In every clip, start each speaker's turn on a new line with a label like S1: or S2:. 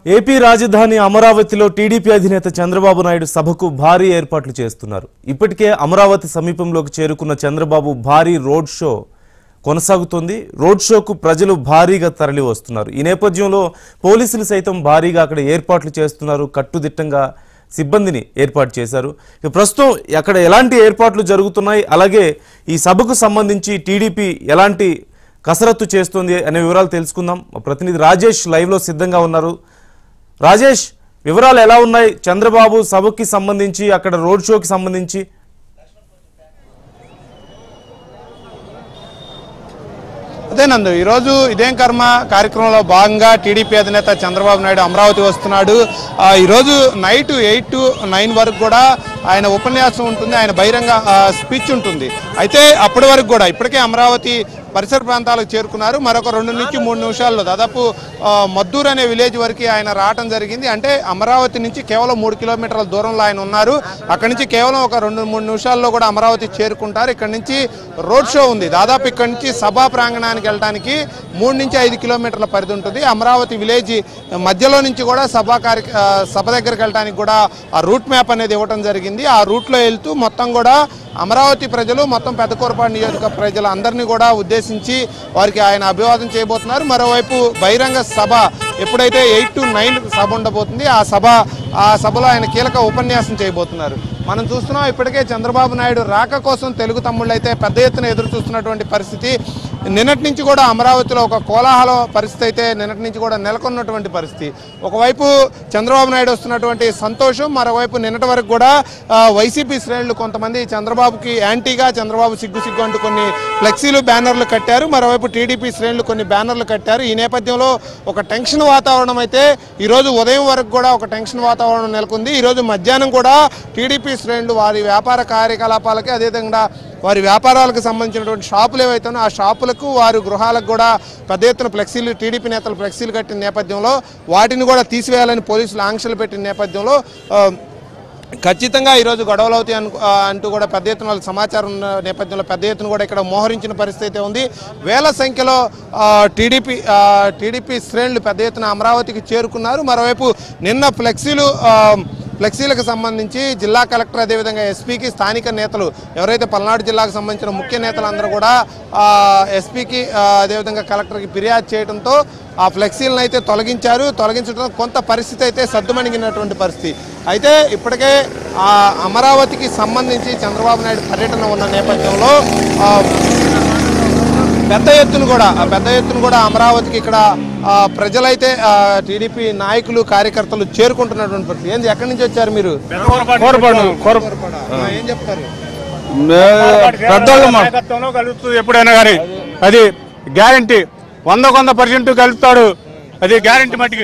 S1: AP రాజధాని అమరావతిలో TDP అధినేత చంద్రబాబు నాయుడు సభకు భారీ ఏర్పాట్లు చేస్తున్నారు ఇప్పటికే అమరావతి సమీపంలోకి చేరుకున్న చంద్రబాబు భారీ రోడ్ షో కొనసాగుతోంది రోడ్ షోకు ప్రజలు భారీగా తరలి వస్తున్నారు ఈ నేపథ్యంలో పోలీసులు సైతం భారీగా అక్కడ ఏర్పాట్లు చేస్తున్నారు కట్టుదిట్టంగా సిబ్బందిని ఏర్పాటు చేశారు ఇక ప్రస్తుతం అక్కడ ఎలాంటి ఏర్పాట్లు జరుగుతున్నాయి అలాగే ఈ సభకు సంబంధించి టీడీపీ ఎలాంటి కసరత్తు చేస్తుంది అనే వివరాలు తెలుసుకుందాం మా ప్రతినిధి రాజేష్ లైవ్లో సిద్ధంగా ఉన్నారు రాజేష్ వివరాలు ఎలా ఉన్నాయి చంద్రబాబు సభకి సంబంధించి అక్కడ రోడ్ షోకి సంబంధించి
S2: అదే నందు ఈరోజు ఇదేం కర్మ కార్యక్రమంలో భాగంగా టీడీపీ అధినేత చంద్రబాబు నాయుడు అమరావతి వస్తున్నాడు ఆ, ఈరోజు నైట్ ఎయిట్ టు నైన్ వరకు కూడా ఆయన ఉపన్యాసం ఉంటుంది ఆయన బహిరంగ ఆ, స్పీచ్ ఉంటుంది అయితే అప్పటి వరకు కూడా ఇప్పటికే అమరావతి పరిసర ప్రాంతాలకు చేరుకున్నారు మరొక రెండు నుంచి మూడు నిమిషాల్లో దాదాపు ఆ, మద్దూరు అనే విలేజ్ వరకు ఆయన రావటం జరిగింది అంటే అమరావతి నుంచి కేవలం మూడు కిలోమీటర్ల దూరంలో ఆయన ఉన్నారు అక్కడి నుంచి కేవలం ఒక రెండు మూడు నిమిషాల్లో కూడా అమరావతి చేరుకుంటారు ఇక్కడ నుంచి రోడ్ షో ఉంది దాదాపు ఇక్కడ నుంచి సభా ప్రాంగణానికి వెళ్ళడానికి మూడు నుంచి ఐదు కిలోమీటర్ల పరిధి ఉంటుంది అమరావతి విలేజ్ మధ్యలో నుంచి కూడా సభా కార్య ఆ, సభ దగ్గరికి వెళ్ళడానికి కూడా ఆ రూట్ మ్యాప్ అనేది ఇవ్వడం జరిగింది ఆ రూట్లో వెళ్తూ మొత్తం కూడా అమరావతి ప్రజలు మొత్తం పెద్దకూరపాడు నియోజక ప్రజలు అందరినీ కూడా ఉద్దేశించి వారికి ఆయన అభివాదం చేయబోతున్నారు మరోవైపు బహిరంగ సభ ఎప్పుడైతే ఎయిట్ టు నైన్ సభ ఉండబోతుంది ఆ సభ ఆ సభలో ఆయన కీలక ఉపన్యాసం చేయబోతున్నారు మనం చూస్తున్నాం ఇప్పటికే చంద్రబాబు నాయుడు రాక కోసం తెలుగు తమ్ముళ్ళు అయితే పెద్ద ఎత్తున ఎదురు చూస్తున్నటువంటి పరిస్థితి నిన్నటి నుంచి కూడా అమరావతిలో ఒక కోలాహల పరిస్థితి అయితే నిన్నటి నుంచి కూడా నెలకొన్నటువంటి పరిస్థితి ఒకవైపు చంద్రబాబు నాయుడు వస్తున్నటువంటి సంతోషం మరోవైపు నిన్నటి వరకు కూడా ఆ, వైసీపీ శ్రేణులు కొంతమంది చంద్రబాబుకి యాంటీగా చంద్రబాబు సిగ్గు సిగ్గు అంటూ కొన్ని ఫ్లెక్సీలు బ్యానర్లు కట్టారు మరోవైపు టీడీపీ శ్రేణులు కొన్ని బ్యానర్లు కట్టారు ఈ నేపథ్యంలో ఒక టెన్షన్ వాతావరణం అయితే ఈరోజు ఉదయం వరకు కూడా ఒక టెన్షన్ వాతావరణం నెలకొంది ఈరోజు మధ్యాహ్నం కూడా టీడీపీ శ్రేణులు వారి వ్యాపార కార్యకలాపాలకి అదేవిధంగా వారి వ్యాపారాలకు సంబంధించినటువంటి షాపులు ఏవైతే ఉన్నాయో ఆ షాపులకు వారి గృహాలకు కూడా పెద్ద ఎత్తున ఫ్లెక్సీలు టీడీపీ నేతలు ఫ్లెక్సీలు కట్టిన నేపథ్యంలో వాటిని కూడా తీసివేయాలని పోలీసులు ఆంక్షలు పెట్టిన నేపథ్యంలో ఆ, ఖచ్చితంగా ఈరోజు గొడవలు అవుతాయి అను ఆ, అంటూ కూడా పెద్ద ఎత్తున వాళ్ళకి సమాచారం ఉన్న నేపథ్యంలో పెద్ద ఎత్తున కూడా ఇక్కడ మోహరించిన పరిస్థితి అయితే ఉంది వేల సంఖ్యలో ఆ, టీడీపీ ఆ, టీడీపీ శ్రేణులు పెద్ద ఎత్తున అమరావతికి చేరుకున్నారు మరోవైపు నిన్న ఫ్లెక్సీలు ఆ, ఫ్లెక్సీలకు సంబంధించి జిల్లా కలెక్టర్ అదేవిధంగా ఎస్పీకి స్థానిక నేతలు ఎవరైతే పల్నాడు జిల్లాకు సంబంధించిన ముఖ్య నేతలందరూ కూడా ఆ, ఎస్పీకి ఆ, అదేవిధంగా కలెక్టర్కి ఫిర్యాదు చేయడంతో ఆ ఫ్లెక్సీలను అయితే తొలగించారు తొలగించడం కొంత పరిస్థితి అయితే సద్దుమణిగినటువంటి పరిస్థితి అయితే ఇప్పటికే ఆ అమరావతికి సంబంధించి చంద్రబాబు నాయుడు పర్యటన ఉన్న నేపథ్యంలో ఆ, పెద్ద ఎత్తున కూడా ఆ పెద్ద ఎత్తున కూడా అమరావతికి ఇక్కడ ఆ, ప్రజలైతే ఆ, టీడీపీ నాయకులు కార్యకర్తలు చేరుకుంటున్నటువంటి పరిస్థితి ఏంది ఎక్కడి నుంచి వచ్చారు మీరు
S3: కోరపాడు
S2: ఆ, ఏం చెప్తారు
S3: పెద్దోళ్ళు నాయకత్వంలో కలుగుతుంది ఎప్పుడైనా కానీ అది గ్యారంటీ వంద వంద పర్సెంట్ కలుపుతాడు అది గ్యారంటీ మట్టికి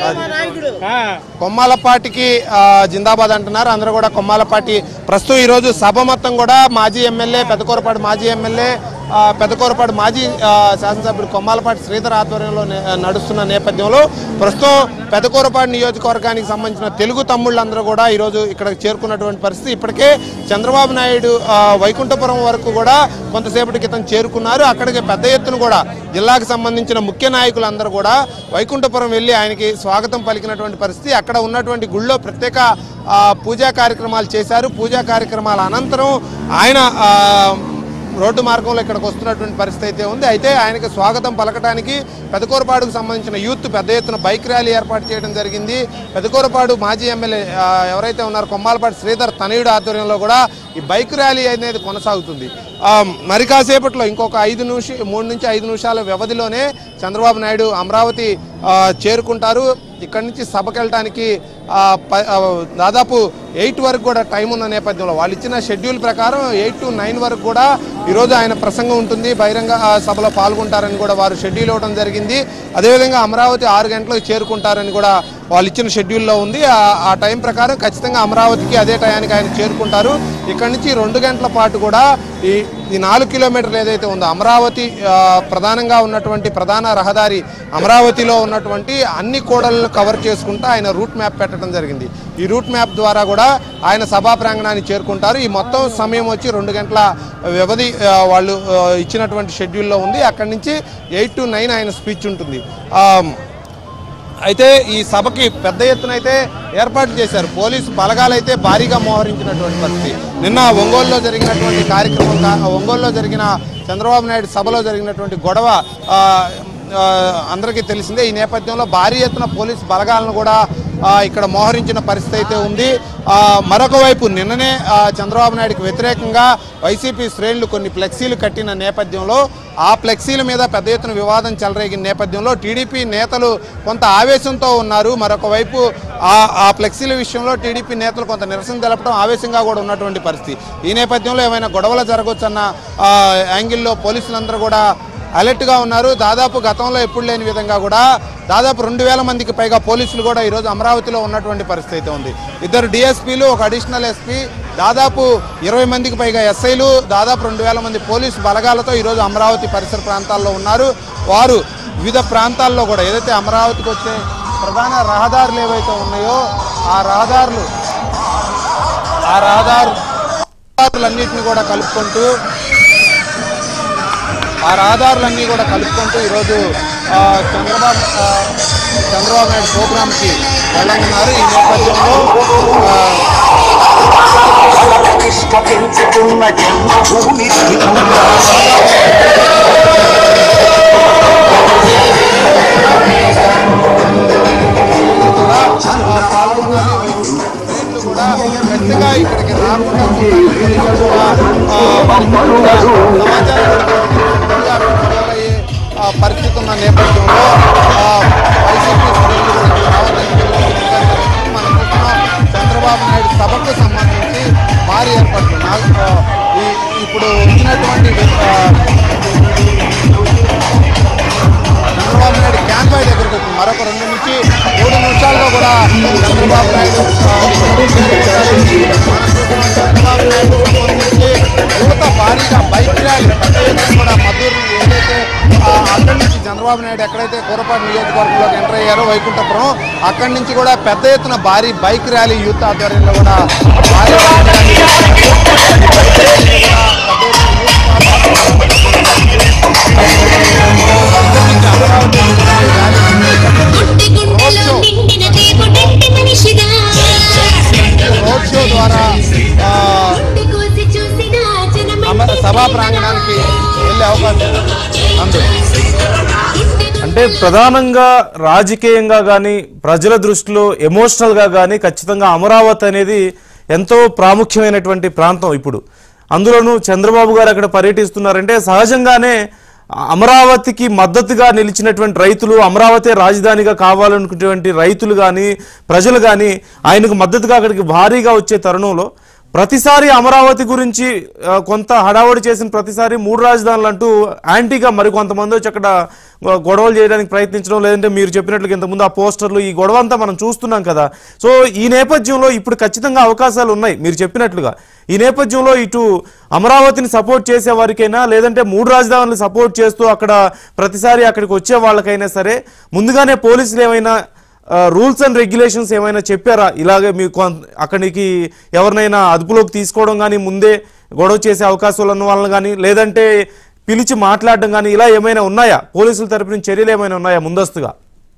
S3: ఆ.
S2: కొమ్మాలపాటికి ఆ, జిందాబాద్ అంటున్నారు అందరూ కూడా కొమ్మాలపాటి ప్రస్తుతం ఈరోజు సభ మొత్తం కూడా మాజీ ఎమ్మెల్యే పెద్దకూరపాడు మాజీ ఎమ్మెల్యే ఆ, పెద్దకూరపాడు మాజీ ఆ, శాసనసభ్యుడు కొమ్మాలపాటి శ్రీధర్ ఆధ్వర్యంలో నే- నడుస్తున్న నేపథ్యంలో ప్రస్తుతం పెద్దకూరపాడు నియోజకవర్గానికి సంబంధించిన తెలుగు తమ్ముళ్ళందరూ కూడా ఈరోజు ఇక్కడ చేరుకున్నటువంటి పరిస్థితి ఇప్పటికే చంద్రబాబు నాయుడు ఆ, వైకుంఠపురం వరకు కూడా కొంతసేపటి క్రితం చేరుకున్నారు అక్కడికి పెద్ద ఎత్తున కూడా జిల్లాకు సంబంధించిన ముఖ్య నాయకులందరూ కూడా వైకుంఠపురం వెళ్ళి ఆయనకి స్వాగతం పలికినటువంటి పరిస్థితి అక్కడ ఉన్నటువంటి గుళ్ళో ప్రత్యేక ఆ, పూజా కార్యక్రమాలు చేశారు పూజా కార్యక్రమాల అనంతరం ఆయన ఆ, రోడ్డు మార్గంలో ఇక్కడికి వస్తున్నటువంటి పరిస్థితి అయితే ఉంది అయితే ఆయనకి స్వాగతం పలకడానికి పెదకూరపాడుకు సంబంధించిన యూత్ పెద్ద ఎత్తున బైక్ ర్యాలీ ఏర్పాటు చేయడం జరిగింది పెదకూరపాడు మాజీ ఎమ్మెల్యే ఆ, ఎవరైతే ఉన్నారో కొమ్మాలపాటి శ్రీధర్ తనయుడు ఆధ్వర్యంలో కూడా ఈ బైక్ ర్యాలీ అనేది కొనసాగుతుంది ఆ, మరి కాసేపట్లో ఇంకొక ఐదు నిమిష మూడు నుంచి ఐదు నిమిషాల వ్యవధిలోనే చంద్రబాబు నాయుడు అమరావతి ఆ, చేరుకుంటారు ఇక్కడి నుంచి సభకి వెళ్ళడానికి ఆ, ప- ఆ, దాదాపు ఎయిట్ వరకు కూడా టైం ఉన్న నేపథ్యంలో వాళ్ళు ఇచ్చిన షెడ్యూల్ ప్రకారం ఎయిట్ టు నైన్ వరకు కూడా ఈరోజు ఆయన ప్రసంగం ఉంటుంది బహిరంగ ఆ, సభలో పాల్గొంటారని కూడా వారు షెడ్యూల్ ఇవ్వడం జరిగింది అదేవిధంగా అమరావతి ఆరు గంటలకు చేరుకుంటారని కూడా వాళ్ళు ఇచ్చిన షెడ్యూల్లో ఉంది ఆ- ఆ టైం ప్రకారం ఖచ్చితంగా అమరావతికి అదే టయానికి ఆయన చేరుకుంటారు ఇక్కడి నుంచి రెండు గంటల పాటు కూడా ఈ ఈ నాలుగు కిలోమీటర్లు ఏదైతే ఉందో అమరావతి ఆ, ప్రధానంగా ఉన్నటువంటి ప్రధాన రహదారి అమరావతిలో ఉన్నటువంటి అన్ని కూడలను కవర్ చేసుకుంటూ ఆయన రూట్ మ్యాప్ పెట్టడం జరిగింది ఈ రూట్ మ్యాప్ ద్వారా కూడా ఆయన సభా ప్రాంగణాన్ని చేరుకుంటారు ఈ మొత్తం సమయం వచ్చి రెండు గంటల వ్యవధి ఆ, వాళ్ళు ఆ, ఇచ్చినటువంటి షెడ్యూల్లో ఉంది అక్కడి నుంచి ఎయిట్ టు నైన్ ఆయన స్పీచ్ ఉంటుంది ఆ, అయితే ఈ సభకి పెద్ద ఎత్తున అయితే ఏర్పాటు చేశారు పోలీసు బలగాలు అయితే భారీగా మోహరించినటువంటి పరిస్థితి నిన్న ఒంగోలులో జరిగినటువంటి కార్యక్రమం కా- ఒంగోలులో జరిగిన చంద్రబాబు నాయుడు సభలో జరిగినటువంటి గొడవ ఆ, ఆ, అందరికీ తెలిసిందే ఈ నేపథ్యంలో భారీ ఎత్తున పోలీసు బలగాలను కూడా ఆ, ఇక్కడ మోహరించిన పరిస్థితి అయితే ఉంది ఆ, మరొక వైపు నిన్ననే ఆ, చంద్రబాబు నాయుడుకి వ్యతిరేకంగా వైసీపీ శ్రేణులు కొన్ని ఫ్లెక్సీలు కట్టిన నేపథ్యంలో ఆ ఫ్లెక్సీల మీద పెద్ద ఎత్తున వివాదం చెలరేగిన నేపథ్యంలో టీడీపీ నేతలు కొంత ఆవేశంతో ఉన్నారు మరొక వైపు ఆ ఆ ఫ్లెక్సీల విషయంలో టీడీపీ నేతలు కొంత నిరసన తెలపడం ఆవేశంగా కూడా ఉన్నటువంటి పరిస్థితి ఈ నేపథ్యంలో ఏమైనా గొడవలు జరగవచ్చన్న ఆ, యాంగిల్లో పోలీసులందరూ కూడా అలర్ట్గా ఉన్నారు దాదాపు గతంలో ఎప్పుడు లేని విధంగా కూడా దాదాపు రెండు వేల మందికి పైగా పోలీసులు కూడా ఈరోజు అమరావతిలో ఉన్నటువంటి పరిస్థితి అయితే ఉంది ఇద్దరు డిఎస్పీలు ఒక అడిషనల్ ఎస్పీ దాదాపు ఇరవై మందికి పైగా ఎస్ఐలు దాదాపు రెండు వేల మంది పోలీసు బలగాలతో ఈరోజు అమరావతి పరిసర ప్రాంతాల్లో ఉన్నారు వారు వివిధ ప్రాంతాల్లో కూడా ఏదైతే అమరావతికి వచ్చే ప్రధాన రహదారులు ఏవైతే ఉన్నాయో ఆ రహదారులు ఆ రహదారు రహదారులన్నింటినీ కూడా కలుపుకుంటూ ఆ రహదారులన్నీ కూడా కలుపుకుంటూ ఈరోజు ఆ, చంద్రబాబు ఆ, చంద్రబాబు నాయుడు ప్రోగ్రాంకి వెళ్ళనున్నారు ఈ నేపథ్యంలో ఆ,
S4: ప్రతిష్ట పెంచుతున్న జన్మభూమి
S2: కూడా ఆ, పాల్గొన్నారు వీళ్ళు కూడా గట్టిగా ఇక్కడికి రాకుండా ఆ, వాళ్ళకి కూడా సమాచారం గట్టిగా మొదలయ్యే, ఆ, పరిస్థితి ఉన్న నేపథ్యంలో ఆ, వైసీపీ శ్రేణులు కూడా ఇక్కడ రావడానికి మనం చూస్తున్నాం చంద్రబాబు నాయుడు సభకు సంబంధించి భారీ ఏర్పాట్లు నాకు ఆ, ఈ- ఇప్పుడు ఉన్నటువంటి ఆ, చంద్రబాబు నాయుడు క్యాంప్ బై దగ్గరకు వచ్చింది మరొక రెండు నుంచి మూడు నిమిషాల్లో కూడా చంద్రబాబు నాయుడు ఆ, మనం చూస్తున్నాం చంద్రబాబు నాయుడు సంబంధించి యువత భారీగా బైక్ ర్యాలీ పెద్ద ఎత్తున కూడా మద్దూరు ఏదైతే ఆ, అక్కడి నుంచి చంద్రబాబు నాయుడు ఎక్కడైతే కూరపాటు నియోజకవర్గంలోకి ఎంటర్ అయ్యారో వైకుంఠపురం అక్కడి నుంచి కూడా పెద్ద ఎత్తున భారీ బైక్ ర్యాలీ యూత్ ఆధ్వర్యంలో కూడా భారీ బైక్ ర్యాలీ పెద్ద ఎత్తున
S5: గుండె గుండెలో నిండిన దేవుడంటి మనిషిగా
S2: రోడ్ షో ద్వారా ఆ,
S5: గుండె కోసి చూసిన జనమంటే
S2: అమ- సభా ప్రాంగణానికి వెళ్ళే అవకాశం ఉంది
S1: అంటే ప్రధానంగా రాజకీయంగా కానీ ప్రజల దృష్టిలో ఎమోషనల్గా కానీ ఖచ్చితంగా అమరావతి అనేది ఎంతో ప్రాముఖ్యమైనటువంటి ప్రాంతం ఇప్పుడు అందులోనూ చంద్రబాబు గారు అక్కడ పర్యటిస్తున్నారంటే సహజంగానే అమరావతికి మద్దతుగా నిలిచినటువంటి రైతులు అమరావతి రాజధానిగా కావాలనుకునేటువంటి రైతులు కానీ ప్రజలు కానీ ఆయనకు మద్దతుగా అక్కడికి భారీగా వచ్చే తరుణంలో ప్రతిసారి అమరావతి గురించి ఆ, కొంత హడావుడి చేసిన ప్రతిసారి మూడు రాజధానులు అంటూ యాంటీగా మరి కొంతమంది వచ్చి అక్కడ గొ- గొడవలు చేయడానికి ప్రయత్నించడం లేదంటే మీరు చెప్పినట్లుగా ఇంతకుముందు ఆ పోస్టర్లు ఈ గొడవ అంతా మనం చూస్తున్నాం కదా సో ఈ నేపథ్యంలో ఇప్పుడు ఖచ్చితంగా అవకాశాలు ఉన్నాయి మీరు చెప్పినట్లుగా ఈ నేపథ్యంలో ఇటు అమరావతిని సపోర్ట్ చేసే వారికైనా లేదంటే మూడు రాజధానులు సపోర్ట్ చేస్తూ అక్కడ ప్రతిసారి అక్కడికి వచ్చే వాళ్ళకైనా సరే ముందుగానే పోలీసులు ఏమైనా రూల్స్ అండ్ రెగ్యులేషన్స్ ఏమైనా చెప్పారా ఇలాగే మీకు కొంత అక్కడికి ఎవరినైనా అదుపులోకి తీసుకోవడం కానీ ముందే గొడవ చేసే అవకాశాలు ఉన్న వాళ్ళని కానీ లేదంటే పిలిచి మాట్లాడడం కానీ ఇలా ఏమైనా ఉన్నాయా పోలీసుల తరపు నుంచి చర్యలు ఏమైనా ఉన్నాయా ముందస్తుగా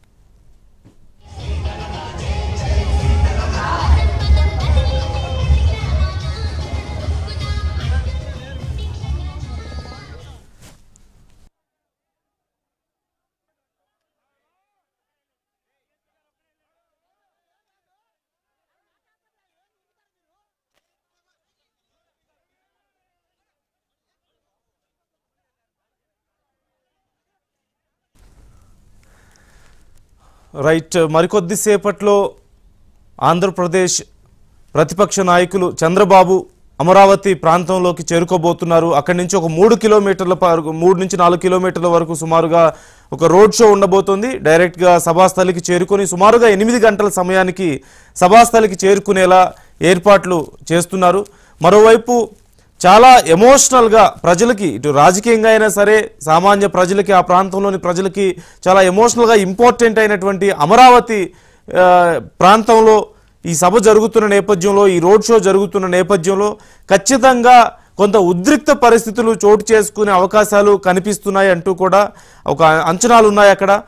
S1: రైట్ మరికొద్దిసేపట్లో ఆంధ్రప్రదేశ్ ప్రతిపక్ష నాయకులు చంద్రబాబు అమరావతి ప్రాంతంలోకి చేరుకోబోతున్నారు అక్కడి నుంచి ఒక మూడు కిలోమీటర్ల వరకు మూడు నుంచి నాలుగు కిలోమీటర్ల వరకు సుమారుగా ఒక రోడ్ షో ఉండబోతోంది డైరెక్ట్గా సభాస్థలికి చేరుకొని సుమారుగా ఎనిమిది గంటల సమయానికి సభాస్థలికి చేరుకునేలా ఏర్పాట్లు చేస్తున్నారు మరోవైపు చాలా ఎమోషనల్గా ప్రజలకి ఇటు రాజకీయంగా అయినా సరే సామాన్య ప్రజలకి ఆ ప్రాంతంలోని ప్రజలకి చాలా ఎమోషనల్గా ఇంపార్టెంట్ అయినటువంటి అమరావతి ఆ, ప్రాంతంలో ఈ సభ జరుగుతున్న నేపథ్యంలో ఈ రోడ్ షో జరుగుతున్న నేపథ్యంలో ఖచ్చితంగా కొంత ఉద్రిక్త పరిస్థితులు చోటు చేసుకునే అవకాశాలు కనిపిస్తున్నాయి అంటూ కూడా ఒక అంచనాలు ఉన్నాయి అక్కడ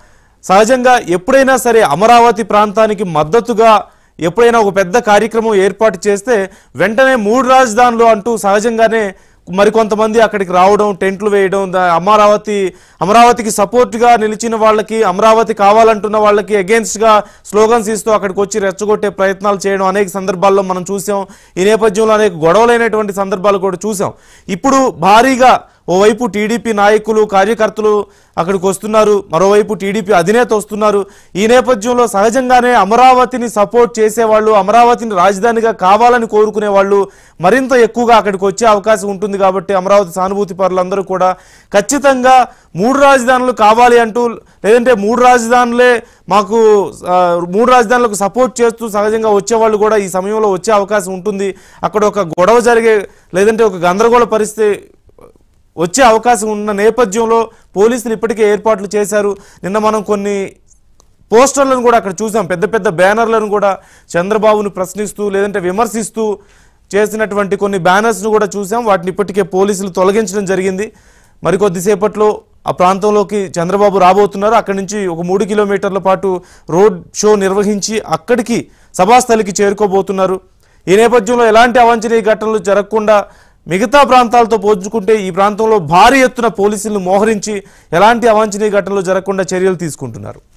S1: సహజంగా ఎప్పుడైనా సరే అమరావతి ప్రాంతానికి మద్దతుగా ఎప్పుడైనా ఒక పెద్ద కార్యక్రమం ఏర్పాటు చేస్తే వెంటనే మూడు రాజధానులు అంటూ సహజంగానే మరికొంతమంది అక్కడికి రావడం టెంట్లు వేయడం దా- అమరావతి అమరావతికి సపోర్ట్గా నిలిచిన వాళ్ళకి అమరావతి కావాలంటున్న వాళ్ళకి అగేన్స్ట్గా స్లోగన్స్ ఇస్తూ అక్కడికి వచ్చి రెచ్చగొట్టే ప్రయత్నాలు చేయడం అనేక సందర్భాల్లో మనం చూసాం ఈ నేపథ్యంలో అనేక గొడవలైనటువంటి సందర్భాలు కూడా చూసాం ఇప్పుడు భారీగా ఓవైపు టీడీపీ నాయకులు కార్యకర్తలు అక్కడికి వస్తున్నారు మరోవైపు టీడీపీ అధినేత వస్తున్నారు ఈ నేపథ్యంలో సహజంగానే అమరావతిని సపోర్ట్ చేసేవాళ్ళు అమరావతిని రాజధానిగా కావాలని కోరుకునే వాళ్ళు మరింత ఎక్కువగా అక్కడికి వచ్చే అవకాశం ఉంటుంది కాబట్టి అమరావతి సానుభూతి పరులందరూ కూడా ఖచ్చితంగా మూడు రాజధానులు కావాలి అంటూ లేదంటే మూడు రాజధానులే మాకు ఆ, మూడు రాజధానులకు సపోర్ట్ చేస్తూ సహజంగా వచ్చేవాళ్ళు కూడా ఈ సమయంలో వచ్చే అవకాశం ఉంటుంది అక్కడ ఒక గొడవ జరిగే లేదంటే ఒక గందరగోళ పరిస్థితి వచ్చే అవకాశం ఉన్న నేపథ్యంలో పోలీసులు ఇప్పటికే ఏర్పాట్లు చేశారు నిన్న మనం కొన్ని పోస్టర్లను కూడా అక్కడ చూసాం పెద్ద పెద్ద బ్యానర్లను కూడా చంద్రబాబును ప్రశ్నిస్తూ లేదంటే విమర్శిస్తూ చేసినటువంటి కొన్ని బ్యానర్స్ను కూడా చూసాం వాటిని ఇప్పటికే పోలీసులు తొలగించడం జరిగింది మరికొద్దిసేపట్లో ఆ ప్రాంతంలోకి చంద్రబాబు రాబోతున్నారు అక్కడి నుంచి ఒక మూడు కిలోమీటర్ల పాటు రోడ్ షో నిర్వహించి అక్కడికి సభాస్థలికి చేరుకోబోతున్నారు ఈ నేపథ్యంలో ఎలాంటి అవాంఛనీయ ఘటనలు జరగకుండా మిగతా ప్రాంతాలతో పోల్చుకుంటే ఈ ప్రాంతంలో భారీ ఎత్తున పోలీసులను మోహరించి ఎలాంటి అవాంఛనీయ ఘటనలు జరగకుండా చర్యలు తీసుకుంటున్నారు